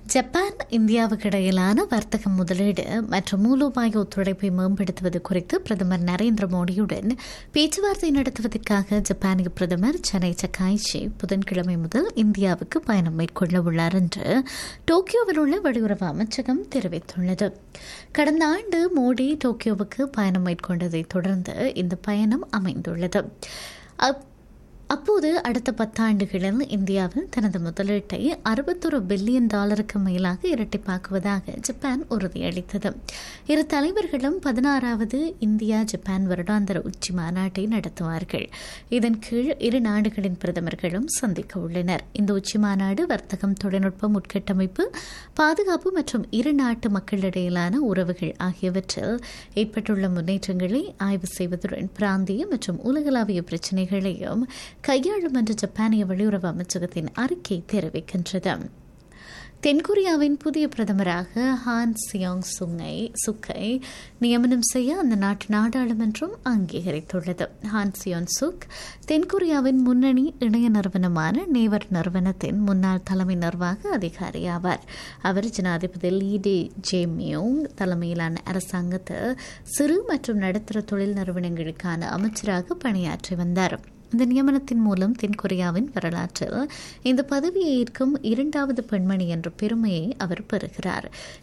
Japan இந்தியாவுக்கு இடையிலான வர்த்தக முதலீடு மற்றும் மூலோபாய ஒத்துழைப்பை மேம்படுத்துவது குறித்து பிரதமர் நரேந்திர மோடியுடன் பேச்சுவார்த்தை நடத்துவதற்காக ஜப்பானிய பிரதமர் சனை சக்காய்ச்சி புதன்கிழமை முதல் இந்தியாவுக்கு பயணம் மேற்கொள்ள உள்ளார் என்று டோக்கியோவில் உள்ள வெளியுறவு அமைச்சகம் தெரிவித்துள்ளது கடந்த ஆண்டு மோடி டோக்கியோவுக்கு பயணம் மேற்கொண்டதைத் தொடர்ந்து இந்த பயணம் அமைந்துள்ளது அப்- அப்போது அடுத்த பத்தாண்டுகளில் இந்தியாவில் தனது முதலீட்டை அறுபத்தொரு பில்லியன் டாலருக்கு மேலாக இரட்டிப்பாக்குவதாக ஜப்பான் உறுதியளித்தது இரு தலைவர்களும் பதினாறாவது இந்தியா ஜப்பான் வருடாந்திர உச்சி மாநாட்டை நடத்துவார்கள் இதன் கீழ் இரு நாடுகளின் பிரதமர்களும் சந்திக்க உள்ளனர் இந்த உச்சி மாநாடு வர்த்தகம் தொழில்நுட்பம் உட்கட்டமைப்பு பாதுகாப்பு மற்றும் இரு நாட்டு மக்களிடையிலான உறவுகள் ஆகியவற்றில் ஏற்பட்டுள்ள முன்னேற்றங்களை ஆய்வு செய்வதுடன் பிராந்திய மற்றும் உலகளாவிய பிரச்சினைகளையும் கையாளும் என்று ஜப்பானிய வெளியுறவு அமைச்சகத்தின் அறிக்கை தெரிவிக்கின்றது தென்கொரியாவின் புதிய பிரதமராக ஹான் சியோங் சுங்கை சுக்கை நியமனம் செய்ய அந்த நாட்டு நாடாளுமன்றம் அங்கீகரித்துள்ளது ஹான் சியோன் சுக் தென்கொரியாவின் முன்னணி இணைய நிறுவனமான நேவர் நிறுவனத்தின் முன்னாள் தலைமை நிர்வாக அதிகாரி ஆவார் அவர் ஜனாதிபதி லீ டே ஜே மியோங் தலைமையிலான அரசாங்கத்தில் சிறு மற்றும் நடுத்தர தொழில் நிறுவனங்களுக்கான அமைச்சராக பணியாற்றி வந்தார் இந்த நியமனத்தின் மூலம் தென்கொரியாவின் வரலாற்றில் இந்த பதவியை ஏற்கும் இரண்டாவது பெண்மணி என்ற பெருமையை அவர் பெறுகிறார்